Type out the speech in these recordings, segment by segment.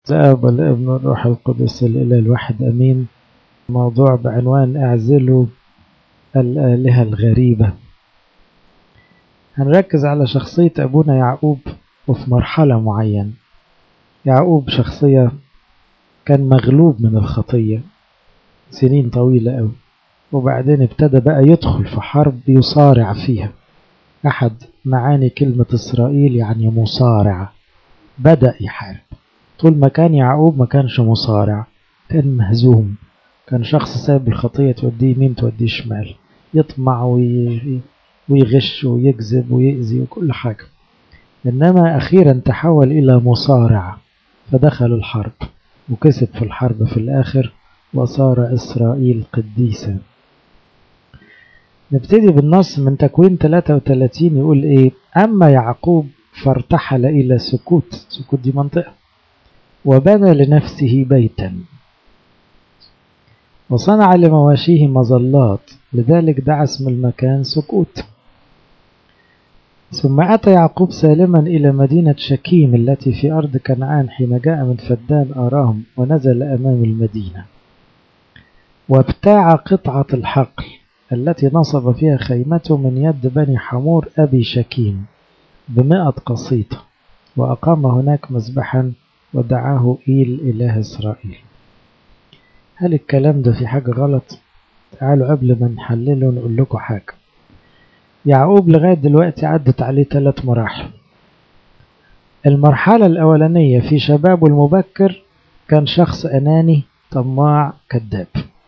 الآب والابن والروح القدس الإله الواحد أمين موضوع بعنوان اعزلوا الآلهة الغريبة هنركز على شخصية أبونا يعقوب وفي مرحلة معينة يعقوب شخصية كان مغلوب من الخطية سنين طويلة أوي وبعدين ابتدى بقى يدخل في حرب يصارع فيها أحد معاني كلمة إسرائيل يعني مصارع بدأ يحارب طول ما كان يعقوب ما كانش مصارع كان مهزوم كان شخص ساب الخطية توديه يمين توديه شمال يطمع ويغش ويكذب ويأذي وكل حاجة إنما أخيرا تحول إلى مصارع فدخل الحرب وكسب في الحرب في الآخر وصار إسرائيل قديسا نبتدي بالنص من تكوين 33 يقول إيه أما يعقوب فارتحل إلى سكوت سكوت دي منطقة وبنى لنفسه بيتا وصنع لمواشيه مظلات لذلك دعا اسم المكان سكوت ثم أتى يعقوب سالما إلى مدينة شكيم التي في أرض كنعان حين جاء من فدان أرام ونزل أمام المدينة وابتاع قطعة الحقل التي نصب فيها خيمته من يد بني حمور أبي شكيم بمئة قسيطة وأقام هناك مذبحا ودعاه إيل إله إسرائيل هل الكلام ده في حاجة غلط؟ تعالوا قبل ما نحلله نقول لكم حاجة يعقوب لغاية دلوقتي عدت عليه ثلاث مراحل المرحلة الأولانية في شبابه المبكر كان شخص أناني طماع كذاب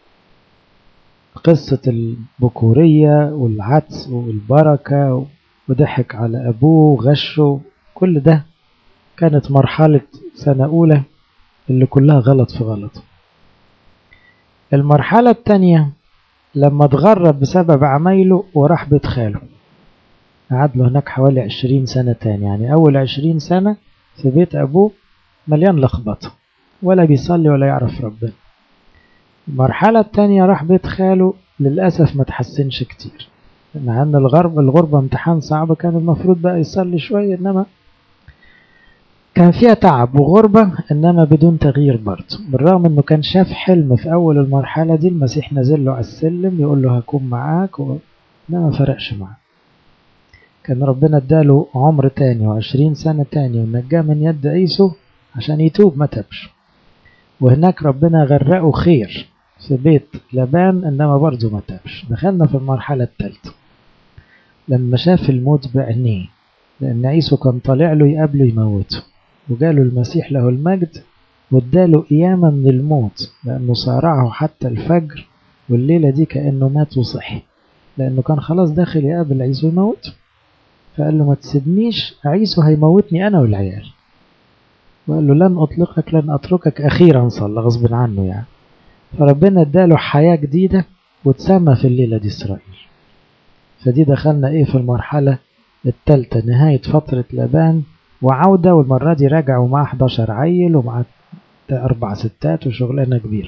قصة البكورية والعدس والبركة وضحك على أبوه وغشه كل ده كانت مرحلة سنة أولى اللي كلها غلط في غلط المرحلة التانية لما اتغرب بسبب عمايله وراح بيت خاله قعد له هناك حوالي عشرين سنة تاني يعني أول عشرين سنة في بيت أبوه مليان لخبطة ولا بيصلي ولا يعرف ربنا المرحلة التانية راح بيت خاله للأسف ما تحسنش كتير مع أن الغرب الغربة امتحان صعب كان المفروض بقى يصلي شوية إنما كان فيها تعب وغربة إنما بدون تغيير برضه بالرغم إنه كان شاف حلم في أول المرحلة دي المسيح نزل له على السلم يقول له هكون معاك و... ما فرقش معاه كان ربنا اداله عمر تاني وعشرين سنة تاني ونجاه من يد عيسو عشان يتوب ما تبش وهناك ربنا غرقه خير في بيت لبان إنما برضه ما تبش دخلنا في المرحلة الثالثة لما شاف الموت بعينيه لأن عيسو كان طالع له يقابله يموته وجاله المسيح له المجد واداله قيامة من الموت لأنه صارعه حتى الفجر والليلة دي كأنه مات وصحي لأنه كان خلاص داخل يقابل عيسو يموت فقال له ما تسيبنيش عيسو هيموتني أنا والعيال وقال له لن أطلقك لن أتركك أخيرا صلى غصب عنه يعني فربنا اداله حياة جديدة وتسمى في الليلة دي إسرائيل فدي دخلنا إيه في المرحلة التالتة نهاية فترة لبان وعودة والمرة دي راجع ومعاه 11 عيل ومعاه أربع ستات وشغلانة كبيرة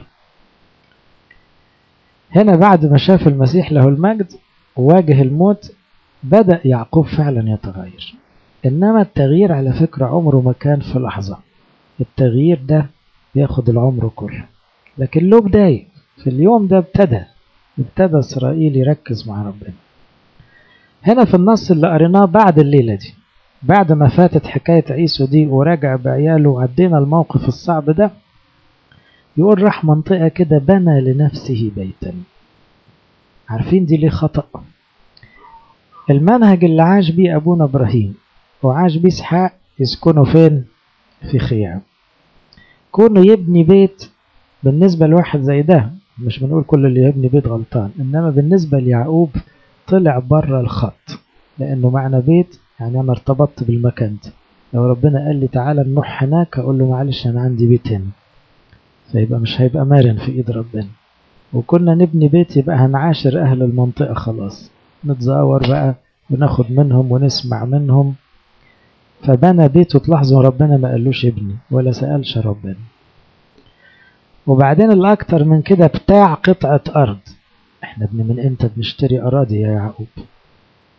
هنا بعد ما شاف المسيح له المجد وواجه الموت بدأ يعقوب فعلا يتغير إنما التغيير على فكرة عمره ما كان في لحظة التغيير ده بياخد العمر كله لكن له بداية في اليوم ده ابتدى ابتدى إسرائيل يركز مع ربنا هنا في النص اللي قريناه بعد الليلة دي بعد ما فاتت حكاية عيسو دي وراجع بعياله وعدينا الموقف الصعب ده يقول راح منطقة كده بنى لنفسه بيتا عارفين دي ليه خطأ المنهج اللي عاش بيه أبونا إبراهيم وعاش بيه إسحاق يسكنوا فين في خيام كونه يبني بيت بالنسبة لواحد زي ده مش بنقول كل اللي يبني بيت غلطان إنما بالنسبة ليعقوب طلع بره الخط لأنه معنى بيت يعني أنا ارتبطت بالمكان ده لو ربنا قال لي تعالى نروح هناك أقول له معلش أنا عندي بيت هنا فيبقى مش هيبقى مرن في إيد ربنا وكنا نبني بيت يبقى هنعاشر أهل المنطقة خلاص نتزاور بقى وناخد منهم ونسمع منهم فبنى بيته تلاحظوا ربنا ما قالوش ابني ولا سألش ربنا وبعدين الأكتر من كده بتاع قطعة أرض احنا ابن من امتى بنشتري أراضي يا يعقوب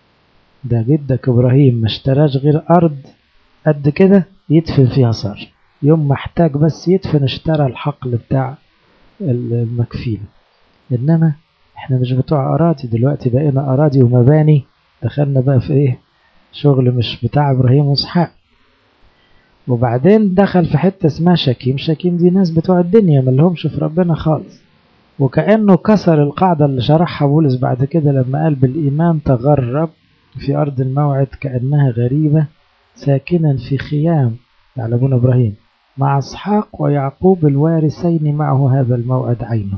ده جدك إبراهيم ما اشتراش غير أرض قد كده يدفن فيها صار يوم ما احتاج بس يدفن اشترى الحقل بتاع المكفيل إنما احنا مش بتوع أراضي دلوقتي بقينا أراضي ومباني دخلنا بقى في ايه شغل مش بتاع إبراهيم وإسحاق وبعدين دخل في حتة اسمها شكيم شكيم دي ناس بتوع الدنيا ملهمش في ربنا خالص وكأنه كسر القاعدة اللي شرحها بولس بعد كده لما قال بالإيمان تغرب في أرض الموعد كأنها غريبة ساكنا في خيام على أبونا إبراهيم مع إسحاق ويعقوب الوارثين معه هذا الموعد عينه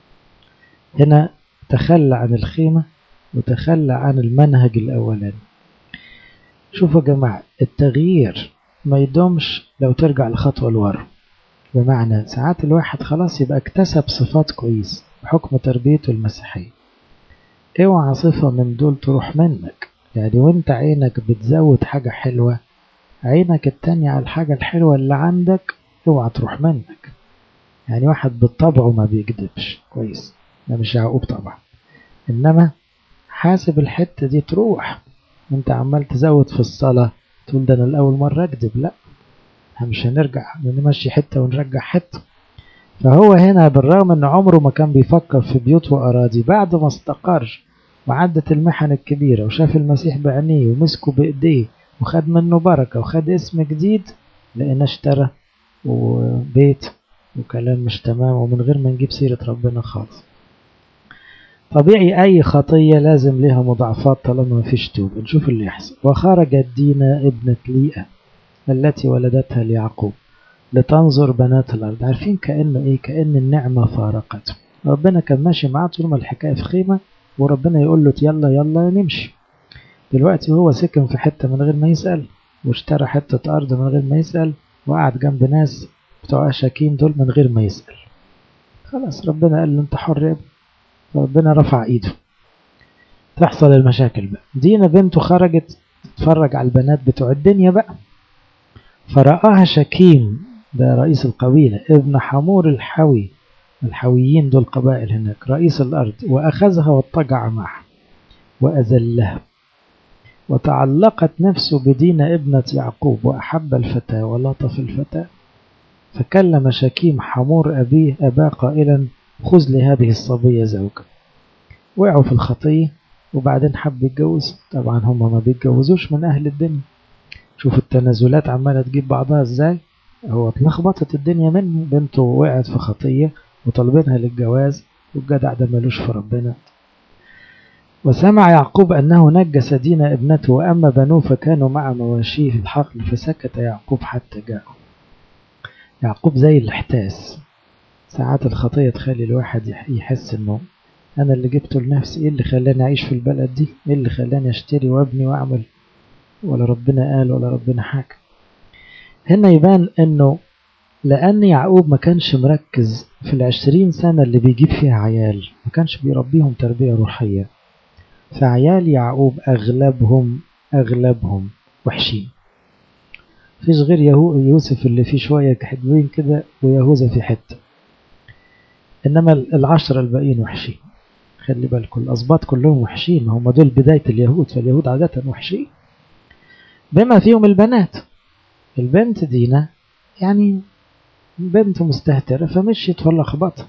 هنا تخلى عن الخيمة وتخلى عن المنهج الأولاني شوفوا يا جماعة التغيير ما يدومش لو ترجع لخطوة لورا بمعنى ساعات الواحد خلاص يبقى اكتسب صفات كويس بحكم تربيته المسيحية اوعى صفة من دول تروح منك يعني وانت عينك بتزود حاجة حلوة عينك التانية على الحاجة الحلوة اللي عندك اوعى تروح منك يعني واحد بالطبع ما بيكذبش كويس ده مش يعقوب طبعا انما حاسب الحتة دي تروح انت عمال تزود في الصلاة تقول ده انا الاول مرة اكذب لا مش هنرجع نمشي حتة ونرجع حتة فهو هنا بالرغم ان عمره ما كان بيفكر في بيوت واراضي بعد ما استقر وعدت المحن الكبيرة وشاف المسيح بعينيه ومسكه بايديه وخد منه بركة وخد اسم جديد لقينا اشترى وبيت وكلام مش تمام ومن غير ما نجيب سيرة ربنا خالص طبيعي أي خطية لازم لها مضاعفات طالما ما فيش توب نشوف اللي يحصل وخرجت دينا ابنة ليئة التي ولدتها ليعقوب لتنظر بنات الأرض عارفين كأنه إيه كأن النعمة فارقته ربنا كان ماشي معاه طول ما الحكاية في خيمة وربنا يقول له يلا يلا نمشي دلوقتي هو سكن في حتة من غير ما يسأل واشترى حتة أرض من غير ما يسأل وقعد جنب ناس بتوع شاكين دول من غير ما يسأل خلاص ربنا قال له انت حر يا ربنا رفع ايده تحصل المشاكل بقى دينا بنته خرجت تتفرج على البنات بتوع الدنيا بقى فرآها شكيم ده رئيس القبيلة ابن حمور الحوي الحويين دول قبائل هناك رئيس الأرض وأخذها واضطجع معها وأذلها وتعلقت نفسه بدين ابنة يعقوب وأحب الفتاة ولطف الفتاة فكلم شكيم حمور أبيه أباه قائلا خذ لهذه الصبية زوجة وقعوا في الخطية وبعدين حب يتجوز طبعا هم ما بيتجوزوش من أهل الدنيا شوف التنازلات عمالة تجيب بعضها ازاي هو اتلخبطت الدنيا منه بنته وقعت في خطية وطالبينها للجواز والجدع ده ملوش في ربنا وسمع يعقوب أنه نجس دين ابنته وأما بنوه فكانوا مع مواشيه في الحقل فسكت يعقوب حتى جاءوا يعقوب زي الاحتاس ساعات الخطية تخلي الواحد يحس انه انا اللي جبته لنفسي ايه اللي خلاني اعيش في البلد دي ايه اللي خلاني اشتري وابني واعمل ولا ربنا قال ولا ربنا حاجة هنا يبان انه لان يعقوب ما كانش مركز في العشرين سنة اللي بيجيب فيها عيال ما كانش بيربيهم تربية روحية فعيال يعقوب اغلبهم اغلبهم وحشين فيش غير يهو يوسف اللي فيه شوية حلوين كده ويهوذا في حتة إنما العشرة الباقيين وحشين خلي بالكم الأسباط كلهم وحشين هم دول بداية اليهود فاليهود عادة وحشين بما فيهم البنات البنت دينا يعني بنت مستهترة فمشيت ولا خبطها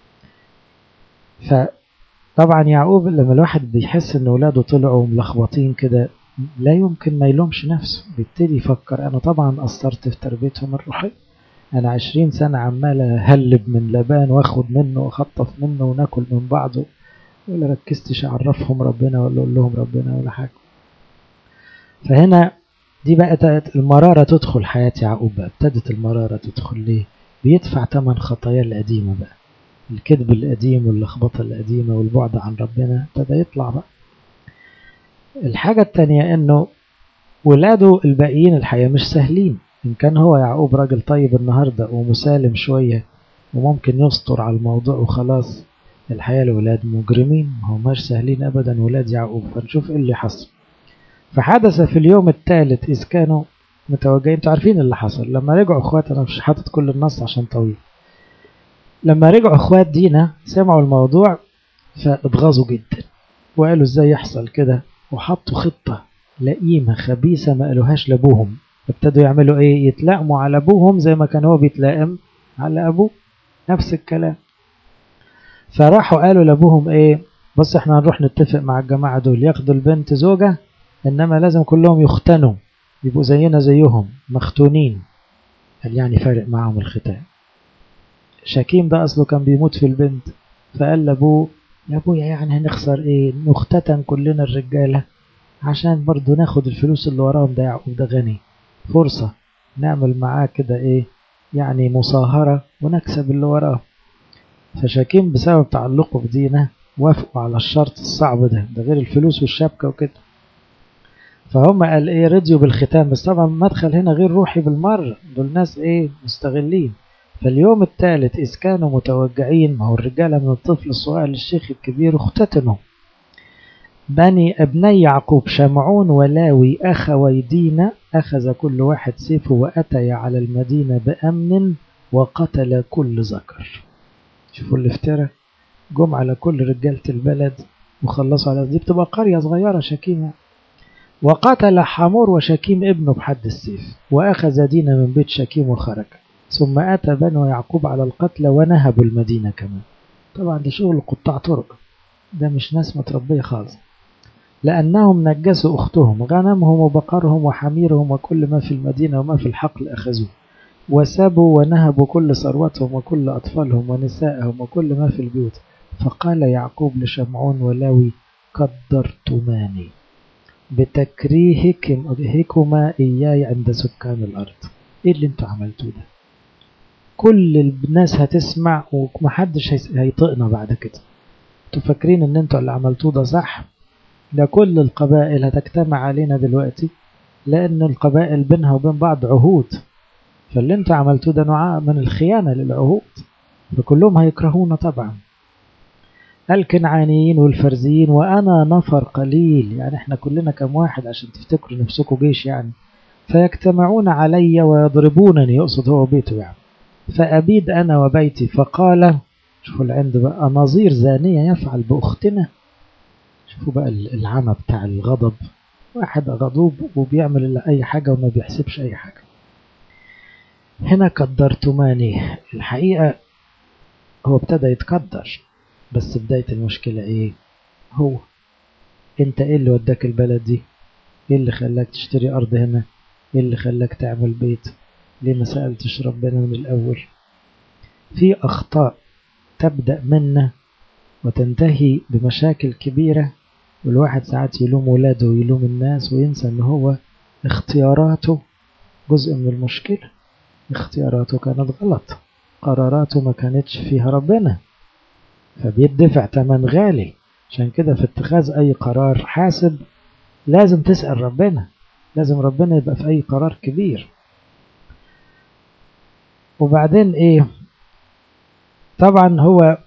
فطبعا يعقوب لما الواحد بيحس ان ولاده طلعوا ملخبطين كده لا يمكن ما يلومش نفسه بيبتدي يفكر انا طبعا قصرت في تربيتهم الروحية انا عشرين سنة عمال اهلب من لبان واخد منه واخطف منه وناكل من بعضه ولا ركزتش اعرفهم ربنا ولا اقول لهم ربنا ولا حاجة فهنا دي بقت المرارة تدخل حياة يعقوب بقى ابتدت المرارة تدخل ليه بيدفع تمن خطايا القديمة بقى الكذب القديم واللخبطة القديمة والبعد عن ربنا ابتدى يطلع بقى الحاجة التانية انه ولاده الباقيين الحقيقة مش سهلين إن كان هو يعقوب راجل طيب النهاردة ومسالم شوية وممكن يسطر على الموضوع وخلاص الحقيقة الولاد مجرمين هماش سهلين أبدا ولاد يعقوب فنشوف إيه اللي حصل فحدث في اليوم الثالث إذ كانوا متوجهين انتوا عارفين اللي حصل لما رجعوا اخوات انا مش حاطط كل النص عشان طويل لما رجعوا اخوات دينا سمعوا الموضوع فاتغاظوا جدا وقالوا ازاي يحصل كده وحطوا خطة لئيمة خبيثة ما قالوهاش لابوهم ابتدوا يعملوا ايه يتلائموا على ابوهم زي ما كان هو بيتلائم على ابوه نفس الكلام فراحوا قالوا لابوهم ايه بص احنا هنروح نتفق مع الجماعة دول ياخدوا البنت زوجة انما لازم كلهم يختنوا يبقوا زينا زيهم مختونين قال يعني فارق معهم الختان شكيم ده اصله كان بيموت في البنت فقال لابوه يا ابويا يعني هنخسر ايه نختتن كلنا الرجالة عشان برضو ناخد الفلوس اللي وراهم ده يعقوب ده غني فرصة نعمل معاه كده ايه يعني مصاهرة ونكسب اللي وراه فشاكين بسبب تعلقه بدينه وافقوا على الشرط الصعب ده ده غير الفلوس والشبكة وكده فهم قال ايه رضيوا بالختام بس طبعا مدخل هنا غير روحي بالمرة دول ناس ايه مستغلين فاليوم الثالث إذ كانوا متوجعين ما هو الرجالة من الطفل الصغير للشيخ الكبير اختتنوا بني ابني يعقوب شمعون ولاوي أخوي دينا أخذ كل واحد سيفه وأتي على المدينة بأمن وقتل كل ذكر شوفوا الافتراء جم على كل رجالة البلد وخلصوا على دي بتبقى قرية صغيرة شكيمة وقتل حمور وشكيم ابنه بحد السيف وأخذ دينا من بيت شكيم وخرج ثم أتى بنو يعقوب على القتلى ونهبوا المدينة كمان طبعا ده شغل قطاع طرق ده مش ناس متربية خالص لأنهم نجسوا أختهم غنمهم وبقرهم وحميرهم وكل ما في المدينة وما في الحقل أخذوه وسابوا ونهبوا كل ثروتهم وكل أطفالهم ونسائهم وكل ما في البيوت فقال يعقوب لشمعون ولاوي قدرتماني بتكريهكما إياي عند سكان الأرض إيه اللي انتوا عملتوه ده كل الناس هتسمع ومحدش هيطقنا بعد كده انتوا فاكرين ان انتوا اللي عملتوه ده صح ده كل القبائل هتجتمع علينا دلوقتي لان القبائل بينها وبين بعض عهود فاللي انتوا عملتوه ده نوع من الخيانة للعهود فكلهم هيكرهونا طبعا الكنعانيين والفرزيين وأنا نفر قليل يعني احنا كلنا كم واحد عشان تفتكروا نفسكم جيش يعني فيجتمعون علي ويضربونني يقصد هو بيته يعني فأبيد أنا وبيتي فقال شوفوا العند بقى نظير زانية يفعل بأختنا شوفوا بقى العمى بتاع الغضب واحد غضوب وبيعمل أي حاجة وما بيحسبش أي حاجة هنا قدرتماني الحقيقة هو ابتدى يتقدر بس بداية المشكلة ايه هو انت ايه اللي وداك البلد دي ايه اللي خلاك تشتري ارض هنا ايه اللي خلاك تعمل بيت ليه ما سألتش ربنا من الأول في أخطاء تبدأ منا وتنتهي بمشاكل كبيرة والواحد ساعات يلوم ولاده ويلوم الناس وينسى ان هو اختياراته جزء من المشكلة اختياراته كانت غلط قراراته ما كانتش فيها ربنا فبيدفع تمن غالي عشان كده في اتخاذ اي قرار حاسب لازم تسأل ربنا لازم ربنا يبقى في اي قرار كبير وبعدين ايه طبعا هو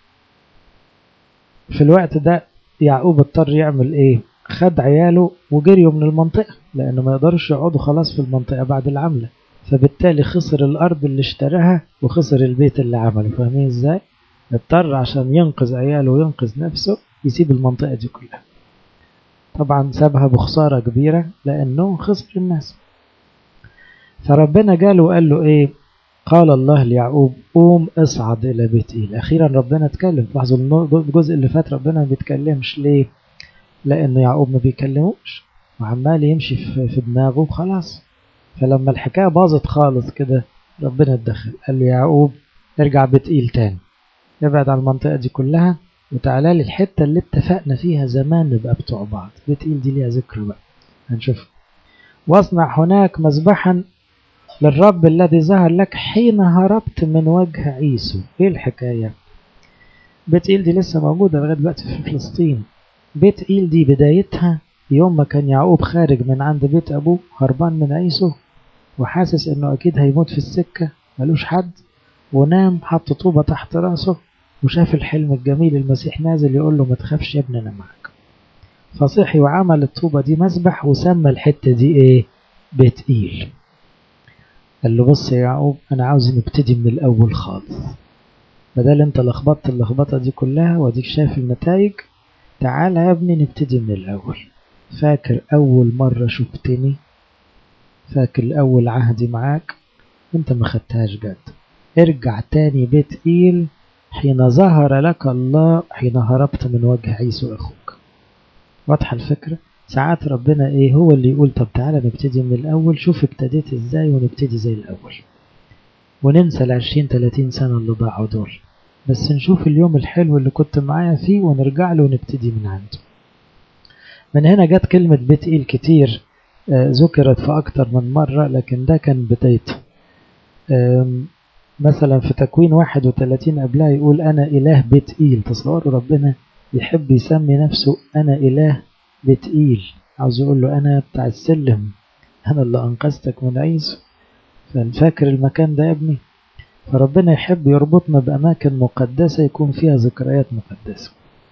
في الوقت ده يعقوب اضطر يعمل ايه خد عياله وجريوا من المنطقة لانه ما يقدرش يقعدوا خلاص في المنطقة بعد العملة فبالتالي خسر الارض اللي اشتراها وخسر البيت اللي عمله فاهمين ازاي اضطر عشان ينقذ عياله وينقذ نفسه يسيب المنطقة دي كلها طبعا سابها بخسارة كبيرة لأنه خسر الناس فربنا جاله وقال له إيه قال الله ليعقوب قوم اصعد إلى بيت إيل أخيرا ربنا اتكلم لاحظوا الجزء اللي فات ربنا ما بيتكلمش ليه لأن يعقوب ما بيكلموش وعمال يمشي في دماغه خلاص فلما الحكاية باظت خالص كده ربنا اتدخل قال له يعقوب ارجع بيت إيل تاني ابعد عن المنطقة دي كلها وتعالى لي الحتة اللي اتفقنا فيها زمان نبقى بتوع بعض بيت إيل دي ليها ذكر بقى هنشوف واصنع هناك مذبحا للرب الذي ظهر لك حين هربت من وجه عيسو ايه الحكاية بيت إيل دي لسه موجودة لغاية دلوقتي في فلسطين بيت إيل دي بدايتها يوم ما كان يعقوب خارج من عند بيت أبوه هربان من عيسو وحاسس إنه أكيد هيموت في السكة ملوش حد ونام حط طوبة تحت راسه وشاف الحلم الجميل المسيح نازل يقول له ما تخافش يا ابني أنا معاك فصحي وعمل الطوبة دي مسبح وسمى الحتة دي إيه بيت إيل قال له بص يا يعقوب أنا عاوز نبتدي من الأول خالص بدل أنت لخبطت اللخبطة دي كلها واديك شايف النتائج تعالى يا ابني نبتدي من الأول فاكر أول مرة شفتني فاكر أول عهدي معاك أنت ما خدتهاش جد ارجع تاني بيت إيل حين ظهر لك الله حين هربت من وجه عيسو أخوك واضحة الفكرة ساعات ربنا ايه هو اللي يقول طب تعالى نبتدي من الأول شوف ابتديت ازاي ونبتدي زي الأول وننسى العشرين تلاتين سنة اللي ضاعوا دول بس نشوف اليوم الحلو اللي كنت معايا فيه ونرجع له ونبتدي من عنده من هنا جت كلمة بيت إيل كتير ذكرت في أكتر من مرة لكن ده كان بدايته مثلا في تكوين 31 قبلها يقول أنا إله بيت إيل تصوروا ربنا يحب يسمي نفسه أنا إله بيت إيل عاوز يقول له أنا بتاع السلم أنا اللي أنقذتك من عيسو فاكر المكان ده يا ابني فربنا يحب يربطنا بأماكن مقدسة يكون فيها ذكريات مقدسة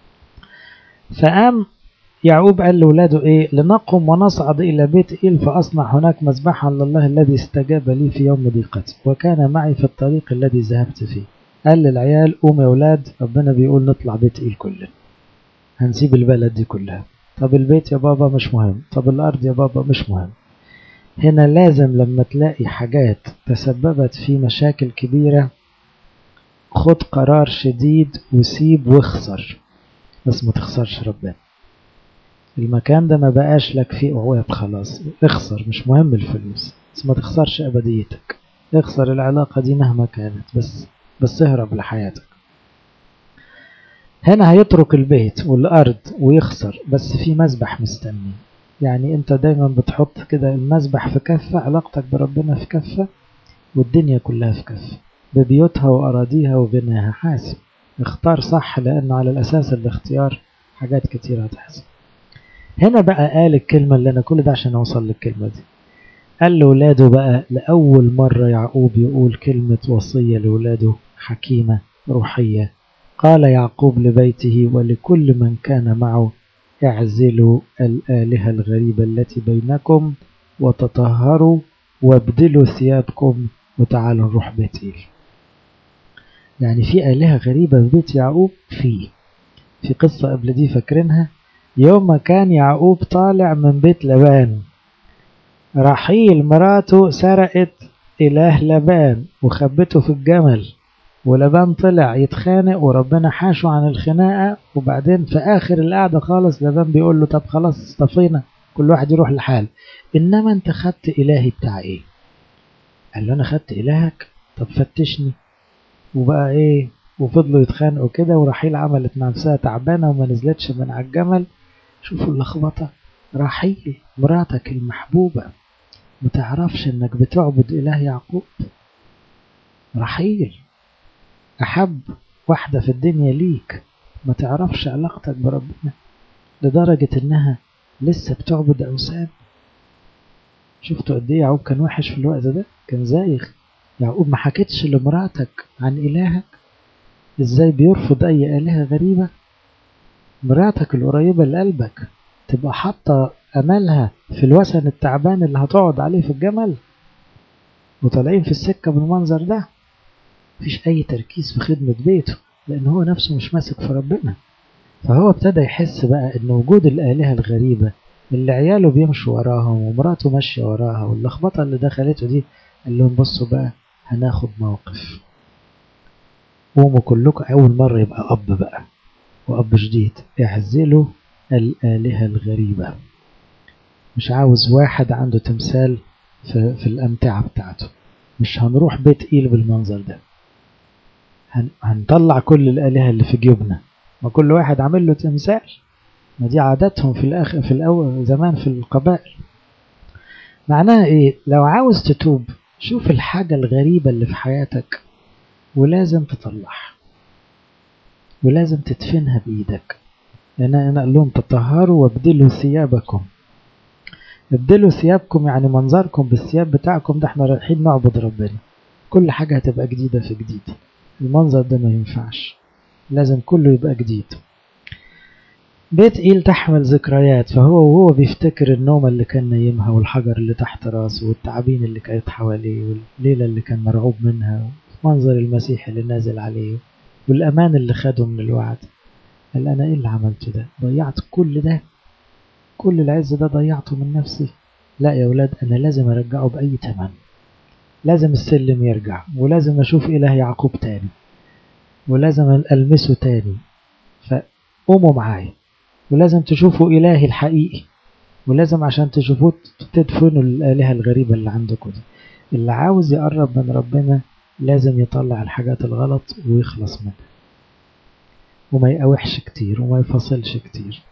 فقام يعقوب قال لولاده ايه لنقم ونصعد الى بيت ايل فاصنع هناك مذبحا لله الذي استجاب لي في يوم ضيقتي وكان معي في الطريق الذي ذهبت فيه قال للعيال قوم يا ولاد ربنا بيقول نطلع بيت ايل كلنا هنسيب البلد دي كلها طب البيت يا بابا مش مهم طب الارض يا بابا مش مهم هنا لازم لما تلاقي حاجات تسببت في مشاكل كبيرة خد قرار شديد وسيب واخسر بس ما تخسرش ربنا المكان ده ما بقاش لك فيه قوات خلاص اخسر مش مهم الفلوس بس ما تخسرش أبديتك اخسر العلاقة دي مهما كانت بس بس اهرب لحياتك هنا هيترك البيت والأرض ويخسر بس في مسبح مستني يعني انت دايما بتحط كده المسبح في كفة علاقتك بربنا في كفة والدنيا كلها في كفة ببيوتها وأراضيها وغناها حاسب اختار صح لأنه على الأساس الاختيار حاجات كتير هتحصل هنا بقى قال الكلمة اللي أنا كل ده عشان أوصل للكلمة دي قال لولاده بقى لأول مرة يعقوب يقول كلمة وصية لولاده حكيمة روحية قال يعقوب لبيته ولكل من كان معه اعزلوا الآلهة الغريبة التي بينكم وتطهروا وابدلوا ثيابكم وتعالوا نروح بيت إيل يعني في آلهة غريبة في بيت يعقوب في في قصة قبل دي فاكرينها يوم ما كان يعقوب طالع من بيت لبان رحيل مراته سرقت إله لبان وخبته في الجمل ولبان طلع يتخانق وربنا حاشه عن الخناقة وبعدين في آخر القعدة خالص لبان بيقول له طب خلاص اصطفينا كل واحد يروح لحال إنما أنت خدت إلهي بتاع إيه قال له أنا خدت إلهك طب فتشني وبقى إيه وفضلوا يتخانقوا كده ورحيل عملت نفسها تعبانة وما نزلتش من على الجمل شوفوا اللخبطة رحيل مراتك المحبوبة متعرفش انك بتعبد اله يعقوب رحيل احب واحدة في الدنيا ليك ما تعرفش علاقتك بربنا لدرجة انها لسه بتعبد اوثان شفتوا قد ايه يعقوب كان وحش في الوقت ده كان زايغ يعقوب ما حكيتش لمراتك عن الهك ازاي بيرفض اي الهة غريبة مراتك القريبة لقلبك تبقى حاطة املها في الوثن التعبان اللي هتقعد عليه في الجمل وطالعين في السكة بالمنظر ده مفيش اي تركيز في خدمة بيته لان هو نفسه مش ماسك في ربنا فهو ابتدى يحس بقى ان وجود الالهة الغريبة اللي عياله بيمشوا وراهم ومراته ماشية وراها واللخبطة اللي دخلته دي قال لهم بصوا بقى هناخد موقف قوموا كلكم أول مرة يبقى أب بقى وأب جديد اعزلوا الآلهة الغريبة مش عاوز واحد عنده تمثال في, في الأمتعة بتاعته مش هنروح بيت إيل بالمنظر ده هن هنطلع كل الآلهة اللي في جيوبنا ما كل واحد عامل له تمثال ما دي عاداتهم في الآخر في الأول زمان في القبائل معناها إيه لو عاوز تتوب شوف الحاجة الغريبة اللي في حياتك ولازم تطلعها ولازم تدفنها بإيدك لأن أنا قال لهم تطهروا وابدلوا ثيابكم ابدلوا ثيابكم يعني منظركم بالثياب بتاعكم ده احنا رايحين نعبد ربنا كل حاجة هتبقى جديدة في جديد المنظر ده ما ينفعش لازم كله يبقى جديد بيت إيل تحمل ذكريات فهو وهو بيفتكر النومة اللي كان نايمها والحجر اللي تحت راسه والتعابين اللي كانت حواليه والليلة اللي كان مرعوب منها منظر المسيح اللي نازل عليه والأمان اللي خده من الوعد قال أنا إيه اللي عملته ده ضيعت كل ده كل العز ده ضيعته من نفسي لا يا ولاد أنا لازم أرجعه بأي تمن لازم السلم يرجع ولازم أشوف إله يعقوب تاني ولازم ألمسه تاني فقوموا معايا ولازم تشوفوا إلهي الحقيقي ولازم عشان تشوفوه تدفنوا الآلهة الغريبة اللي عندكم دي اللي عاوز يقرب من ربنا لازم يطلع الحاجات الغلط ويخلص منها وما يقاوحش كتير وما يفصلش كتير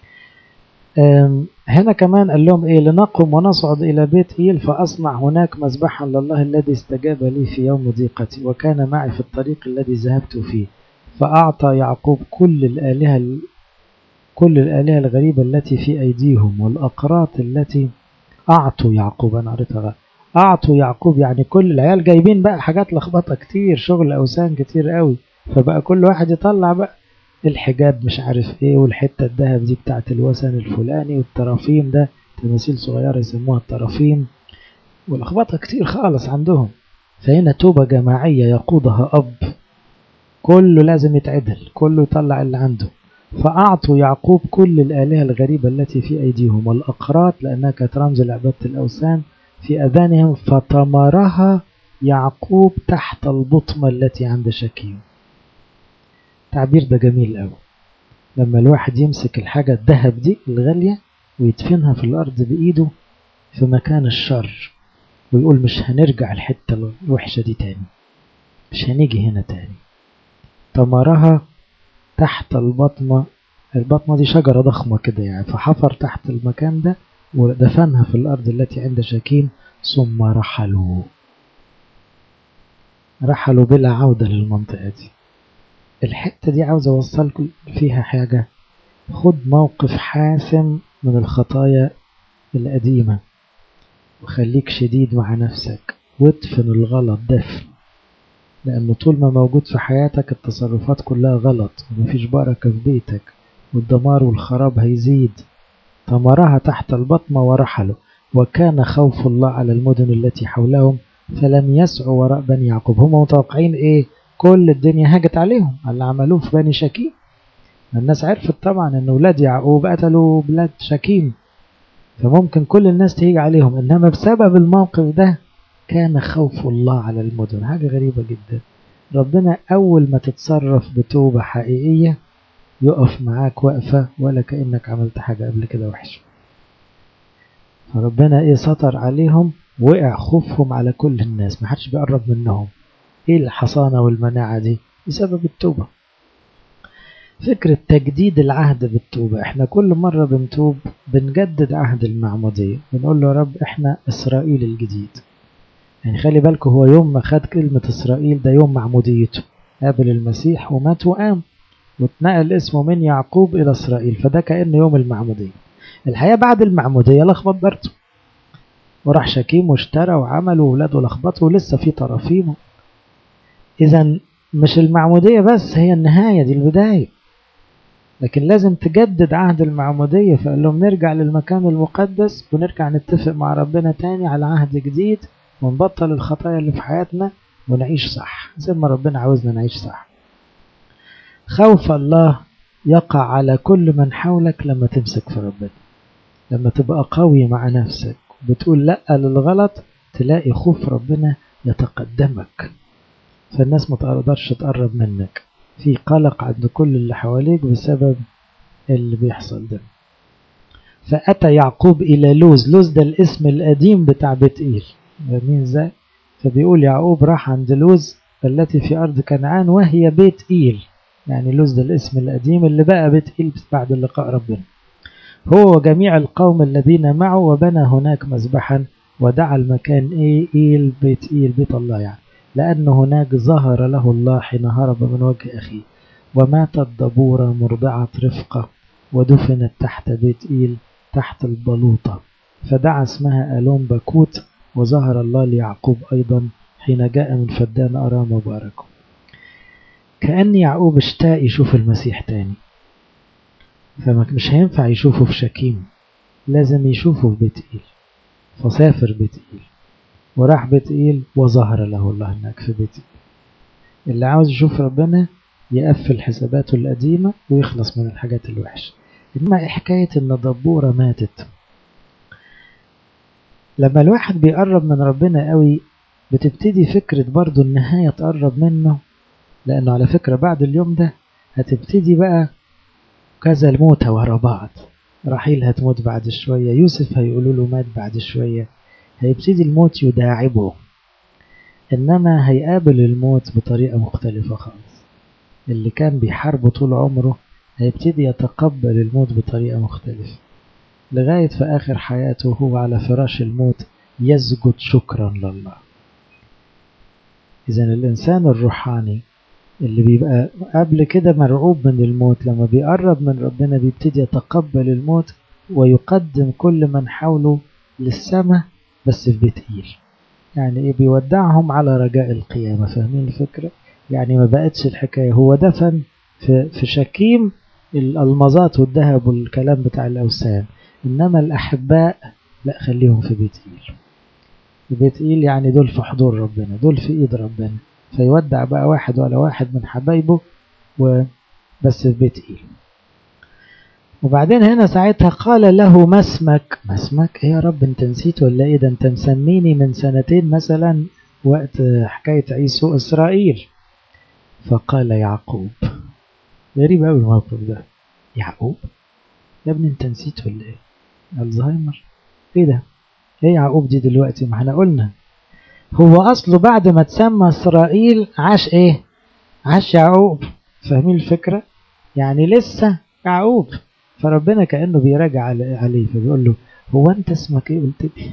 هنا كمان قال لهم ايه لنقم ونصعد الى بيت ايل فاصنع هناك مذبحا لله الذي استجاب لي في يوم ضيقتي وكان معي في الطريق الذي ذهبت فيه فاعطى يعقوب كل الالهه كل الالهه الغريبه التي في ايديهم والاقراط التي اعطوا يعقوب انا قريتها اعطوا يعقوب يعني كل العيال جايبين بقى حاجات لخبطه كتير شغل اوثان كتير قوي فبقى كل واحد يطلع بقى الحجاب مش عارف ايه والحتة الذهب دي بتاعت الوثن الفلاني والترافيم ده تماثيل صغيرة يسموها الترافيم ولخبطة كتير خالص عندهم فهنا توبة جماعية يقودها أب كله لازم يتعدل كله يطلع اللي عنده فأعطوا يعقوب كل الآلهة الغريبة التي في أيديهم والأقراط لأنها كانت رمز لعبادة الأوثان في أذانهم فطمرها يعقوب تحت البطمة التي عند شكيم التعبير ده جميل قوي لما الواحد يمسك الحاجة الذهب دي الغالية ويدفنها في الأرض بإيده في مكان الشر ويقول مش هنرجع الحتة الوحشة دي تاني مش هنيجي هنا تاني طمرها تحت البطمة البطمة دي شجرة ضخمة كده يعني فحفر تحت المكان ده ودفنها في الأرض التي عند شكيم ثم رحلوا رحلوا بلا عودة للمنطقة دي الحتة دي عاوز أوصلكم فيها حاجة خد موقف حاسم من الخطايا القديمة وخليك شديد مع نفسك وادفن الغلط دفن لأن طول ما موجود في حياتك التصرفات كلها غلط ومفيش بركة في بيتك والدمار والخراب هيزيد طمرها تحت البطمة ورحلوا وكان خوف الله على المدن التي حولهم فلم يسعوا وراء بني يعقوب هم متوقعين ايه كل الدنيا هاجت عليهم اللي عملوه في بني شكيم الناس عرفت طبعا ان ولاد يعقوب قتلوا بلاد شكيم فممكن كل الناس تيجي عليهم انما بسبب الموقف ده كان خوف الله على المدن حاجة غريبة جدا ربنا أول ما تتصرف بتوبة حقيقية يقف معاك وقفة ولا كأنك عملت حاجة قبل كده وحشة فربنا ايه سطر عليهم وقع خوفهم على كل الناس محدش بيقرب منهم ايه الحصانة والمناعة دي بسبب التوبة فكرة تجديد العهد بالتوبة احنا كل مرة بنتوب بنجدد عهد المعمودية بنقول له يا رب احنا اسرائيل الجديد يعني خلي بالكم هو يوم ما خد كلمة اسرائيل ده يوم معموديته قابل المسيح ومات وقام واتنقل اسمه من يعقوب إلى إسرائيل فده كأنه يوم المعمودية الحقيقة بعد المعمودية لخبط برضه وراح شكيم واشترى وعمل وولاده لخبطوا ولسه في طرافيم إذا مش المعمودية بس هي النهاية دي البداية لكن لازم تجدد عهد المعمودية فقال لهم نرجع للمكان المقدس ونرجع نتفق مع ربنا تاني على عهد جديد ونبطل الخطايا اللي في حياتنا ونعيش صح زي ما ربنا عاوزنا نعيش صح خوف الله يقع على كل من حولك لما تمسك في ربنا لما تبقى قوي مع نفسك بتقول لا للغلط تلاقي خوف ربنا يتقدمك فالناس ما تقدرش تقرب منك في قلق عند كل اللي حواليك بسبب اللي بيحصل ده فأتى يعقوب إلى لوز لوز ده الاسم القديم بتاع بيت إيل فاهمين ازاي فبيقول يعقوب راح عند لوز التي في أرض كنعان وهي بيت إيل يعني لوز ده الاسم القديم اللي بقى بيت إيل بعد لقاء ربنا هو وجميع القوم الذين معه وبنى هناك مذبحا ودعا المكان إيه إيل بيت إيل بيت الله يعني لأن هناك ظهر له الله حين هرب من وجه أخيه وماتت دبورة مرضعة رفقة ودفنت تحت بيت إيل تحت البلوطة فدعا اسمها ألوم بكوت وظهر الله ليعقوب أيضا حين جاء من فدان أرام وباركه كأن يعقوب اشتاق يشوف المسيح تاني فمش هينفع يشوفه في شكيم لازم يشوفه في بيت إيل فسافر بيت إيل وراح بيت إيل وظهر له الله هناك في بيت إيل اللي عاوز يشوف ربنا يقفل حساباته القديمة ويخلص من الحاجات الوحشة إنما حكاية إن دبورة ماتت لما الواحد بيقرب من ربنا قوي بتبتدي فكرة برضو النهاية تقرب منه لأنه على فكرة بعد اليوم ده هتبتدي بقى كذا الموتة ورا بعض رحيل هتموت بعد شوية يوسف هيقولوا له مات بعد شوية هيبتدي الموت يداعبه إنما هيقابل الموت بطريقة مختلفة خالص اللي كان بيحاربه طول عمره هيبتدي يتقبل الموت بطريقة مختلفة لغاية في آخر حياته هو على فراش الموت يسجد شكرا لله إذا الإنسان الروحاني اللي بيبقى قبل كده مرعوب من الموت لما بيقرب من ربنا بيبتدي يتقبل الموت ويقدم كل من حوله للسماء بس في بيت إيل يعني إيه بيودعهم على رجاء القيامة فاهمين الفكرة يعني ما بقتش الحكاية هو دفن في, في شكيم الألمظات والذهب والكلام بتاع الأوثان إنما الأحباء لا خليهم في بيت إيل في بيت إيل يعني دول في حضور ربنا دول في إيد ربنا فيودع بقى واحد ولا واحد من حبايبه وبس في بيت إيل وبعدين هنا ساعتها قال له ما اسمك ما اسمك ايه يا رب انت نسيت ولا ايه ده انت مسميني من سنتين مثلا وقت حكاية عيسو إسرائيل فقال يعقوب غريب قوي الموقف ده يعقوب يا ابني انت نسيت ولا ايه الزهايمر ايه ده ايه يعقوب دي دلوقتي ما احنا قلنا هو اصله بعد ما تسمى اسرائيل عاش ايه عاش يعقوب فاهمين الفكرة يعني لسه يعقوب فربنا كأنه بيراجع عليه فبيقول له هو انت اسمك ايه قلت لي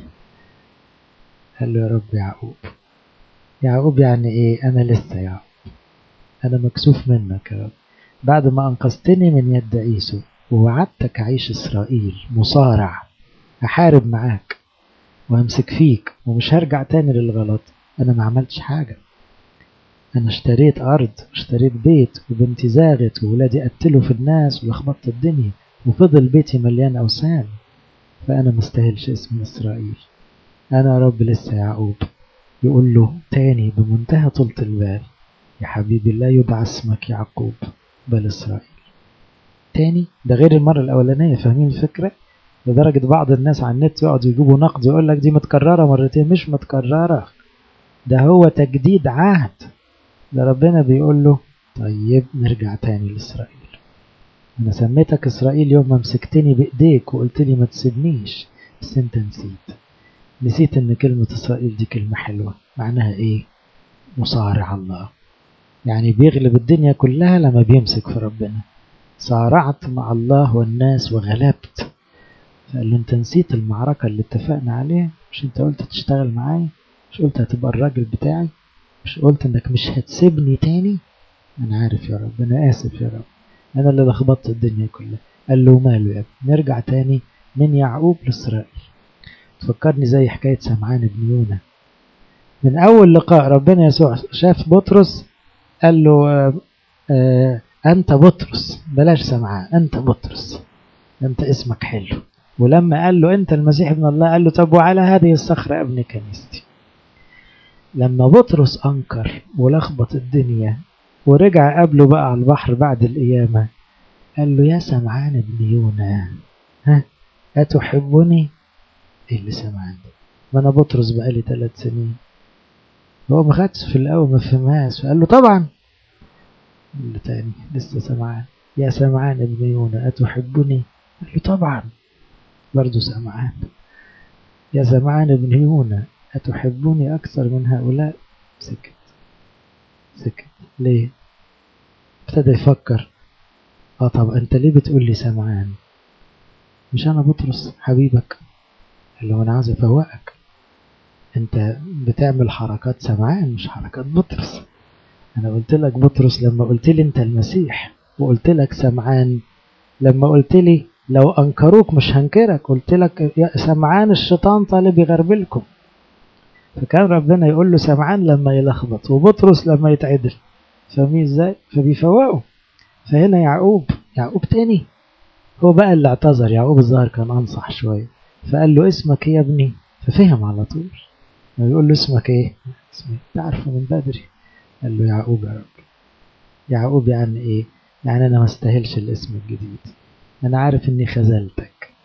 قال له يا رب يعقوب يعقوب يعني ايه انا لسه يعقوب انا مكسوف منك يا رب بعد ما انقذتني من يد عيسو ووعدتك عيش اسرائيل مصارع احارب معاك وامسك فيك ومش هرجع تاني للغلط انا ما عملتش حاجة انا اشتريت ارض واشتريت بيت وبنتي زاغت وولادي قتلوا في الناس ولخبطت الدنيا وفضل بيتي مليان اوثان فانا مستاهلش اسم اسرائيل انا يا رب لسه يعقوب يقول له تاني بمنتهى طولة البال يا حبيبي لا يدعى اسمك يعقوب بل اسرائيل تاني ده غير المرة الأولانية فاهمين الفكرة لدرجة بعض الناس على النت يقعدوا يجيبوا نقد يقول لك دي متكررة مرتين مش متكررة ده هو تجديد عهد ده ربنا بيقول له طيب نرجع تاني لإسرائيل أنا سميتك إسرائيل يوم ما مسكتني بإيديك وقلت لي ما تسيبنيش بس أنت نسيت نسيت إن كلمة إسرائيل دي كلمة حلوة معناها إيه؟ مصارع الله يعني بيغلب الدنيا كلها لما بيمسك في ربنا صارعت مع الله والناس وغلبت فقال له انت نسيت المعركة اللي اتفقنا عليها مش انت قلت تشتغل معايا مش قلت هتبقى الراجل بتاعي مش قلت انك مش هتسيبني تاني انا عارف يا رب انا اسف يا رب انا اللي لخبطت الدنيا كلها قال له ماله يا ابني نرجع تاني من يعقوب لاسرائيل تفكرني زي حكاية سمعان بن يونا من اول لقاء ربنا يسوع شاف بطرس قال له آه آه أنت بطرس بلاش سمعان أنت بطرس أنت اسمك حلو ولما قال له أنت المسيح ابن الله قال له طب وعلى هذه الصخرة ابن كنيستي لما بطرس أنكر ولخبط الدنيا ورجع قبله بقى على البحر بعد القيامة قال له يا سمعان ابن يونا ها أتحبني إيه اللي سمعان ده ما أنا بطرس بقالي ثلاث سنين هو ما خدش في الأول ما فهمهاش فقال له طبعا اللي تاني لسه سمعان يا سمعان ابن يونا أتحبني قال له طبعا برضه سمعان يا سمعان ابن يونا أتحبني أكثر من هؤلاء سكت سكت ليه ابتدى يفكر اه طب انت ليه بتقول لي سمعان مش انا بطرس حبيبك قال له انا عايز افوقك انت بتعمل حركات سمعان مش حركات بطرس انا قلت لك بطرس لما قلت لي انت المسيح وقلت لك سمعان لما قلت لي لو انكروك مش هنكرك قلت لك يا سمعان الشيطان طالب يغربلكم فكان ربنا يقول له سمعان لما يلخبط وبطرس لما يتعدل فاهمين ازاي فبيفوقوا فهنا يعقوب يعقوب تاني هو بقى اللي اعتذر يعقوب الظاهر كان انصح شويه فقال له اسمك ايه يا ابني ففهم على طول يقول له اسمك ايه اسمي تعرفه من بدري قال له يعقوب يا رب يعقوب يعني ايه يعني انا ما استاهلش الاسم الجديد انا عارف اني خذلتك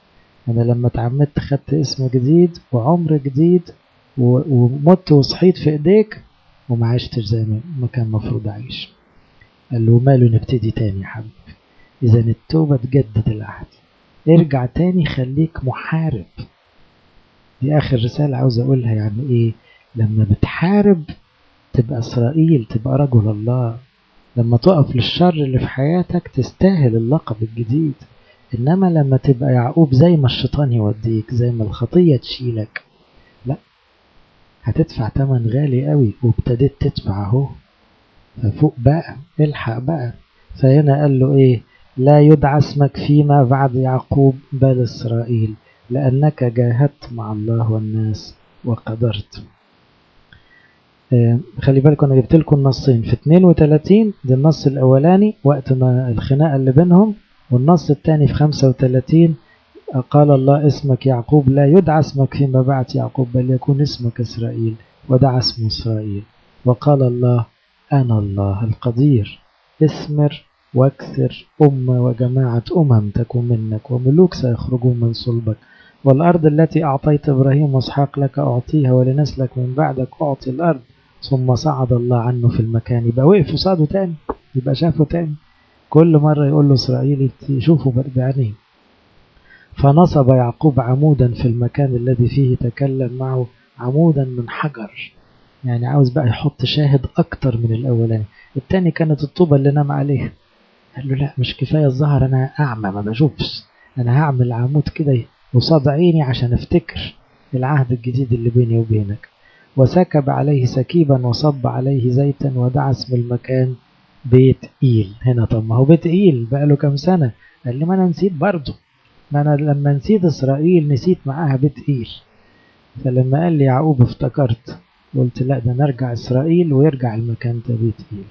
أنا لما اتعمدت خدت اسم جديد وعمر جديد ومت وصحيت في إيديك وما عشتش زي ما كان المفروض أعيش قال له ماله نبتدي تاني يا حبيبي إذا التوبة تجدد العهد ارجع تاني خليك محارب دي آخر رسالة عاوز أقولها يعني إيه لما بتحارب تبقى إسرائيل تبقى رجل الله لما تقف للشر اللي في حياتك تستاهل اللقب الجديد إنما لما تبقى يعقوب زي ما الشيطان يوديك زي ما الخطية تشيلك لا هتدفع تمن غالي قوي وابتديت تدفع اهو ففوق بقى الحق بقى فهنا قال له ايه لا يدعى اسمك فيما بعد يعقوب بل إسرائيل لأنك جاهدت مع الله والناس وقدرت آه خلي بالكم أنا جبت لكم النصين في 32 ده النص الأولاني وقت ما الخناقة اللي بينهم والنص الثاني في 35 قال الله اسمك يعقوب لا يدعى اسمك فيما بعد يعقوب بل يكون اسمك إسرائيل ودعا اسمه إسرائيل وقال الله أنا الله القدير اثمر واكثر أمة وجماعة أمم تكون منك وملوك سيخرجون من صلبك والأرض التي أعطيت إبراهيم وإسحاق لك أعطيها ولنسلك من بعدك أعطي الأرض ثم صعد الله عنه في المكان يبقى وقف وصعده تاني يبقى شافه تاني كل مرة يقول له إسرائيل يشوفه بعينيه فنصب يعقوب عمودا في المكان الذي فيه تكلم معه عمودا من حجر يعني عاوز بقى يحط شاهد أكتر من الأولاني التاني كانت الطوبة اللي نام عليها قال له لا مش كفاية الظهر أنا أعمى ما بشوفش أنا هعمل عمود كده قصاد عيني عشان أفتكر العهد الجديد اللي بيني وبينك وسكب عليه سكيبا وصب عليه زيتا ودعا اسم المكان بيت إيل هنا طب ما هو بيت إيل بقى له كام سنة قال لي ما أنا نسيت برضه ما أنا لما نسيت إسرائيل نسيت معاها بيت إيل فلما قال لي يعقوب افتكرت قلت لا ده نرجع إسرائيل ويرجع المكان ده بيت إيل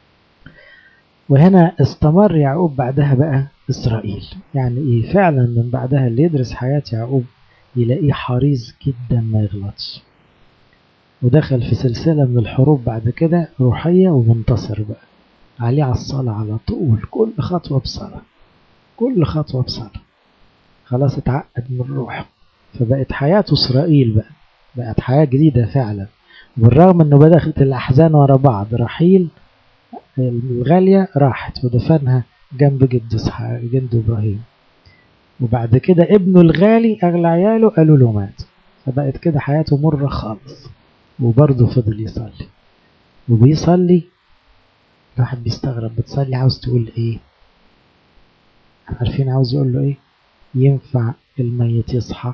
وهنا استمر يعقوب بعدها بقى إسرائيل يعني إيه فعلا من بعدها اللي يدرس حياة يعقوب يلاقيه حريص جدا ما يغلطش ودخل في سلسلة من الحروب بعد كده روحية ومنتصر بقى عليه على الصلاة على طول كل خطوة بصلاة كل خطوة بصلاة خلاص اتعقد من الروح فبقت حياته إسرائيل بقى بقت حياة جديدة فعلا بالرغم انه بدأت الأحزان ورا بعض رحيل الغالية راحت ودفنها جنب جد جد إبراهيم وبعد كده ابنه الغالي أغلى عياله قالوا له مات فبقت كده حياته مرة خالص وبرضه فضل يصلي وبيصلي الواحد بيستغرب بتصلي عاوز تقول ايه عارفين عاوز يقول له ايه ينفع الميت يصحى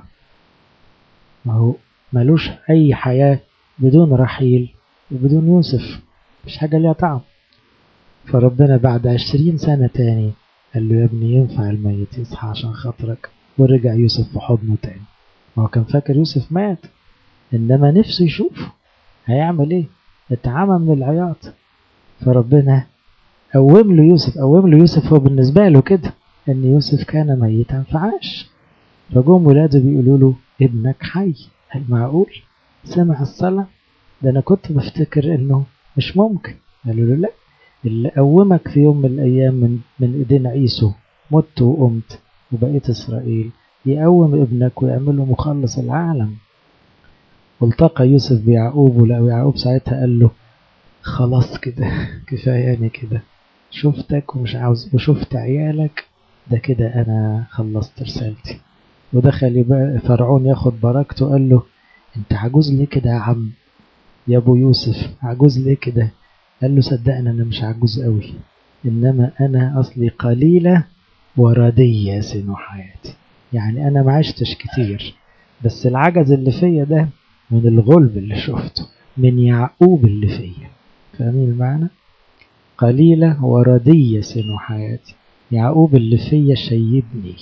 ما هو ملوش اي حياة بدون رحيل وبدون يوسف مش حاجة ليها طعم فربنا بعد عشرين سنة تاني قال له يا ابني ينفع الميت يصحى عشان خاطرك ورجع يوسف في حضنه تاني ما هو كان فاكر يوسف مات إنما نفسه يشوفه هيعمل إيه اتعمى من العياط فربنا قوم له يوسف قوم له يوسف هو بالنسبة له كده إن يوسف كان ميتا فعاش فجم ولاده بيقولوا له ابنك حي هل معقول سمع الصلاة ده أنا كنت بفتكر إنه مش ممكن قالوا له لأ اللي قومك في يوم من الأيام من, من إيدين عيسو مت وقمت وبقيت إسرائيل يقوم ابنك ويعمله مخلص العالم والتقى يوسف بيعقوب ولقى يعقوب ساعتها قال له خلاص كده كفاياني كده شفتك ومش عاوز وشفت عيالك ده كده أنا خلصت رسالتي ودخل يبقى فرعون ياخد بركته قال له انت عجوز ليه كده يا عم يا ابو يوسف عجوز ليه كده قال له صدقني انا مش عجوز قوي انما انا اصلي قليله ورديه سن حياتي يعني انا ما عشتش كتير بس العجز اللي فيا ده من الغلب اللي شفته من يعقوب اللي فيا فاهمين المعنى قليله ورديه سن حياتي يعقوب اللي فيا شيبني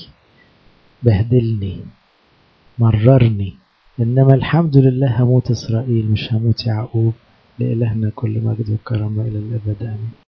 بهدلني مررني إنما الحمد لله هموت إسرائيل مش هموت يعقوب لإلهنا كل مجد وكرم إلى الأبد آمين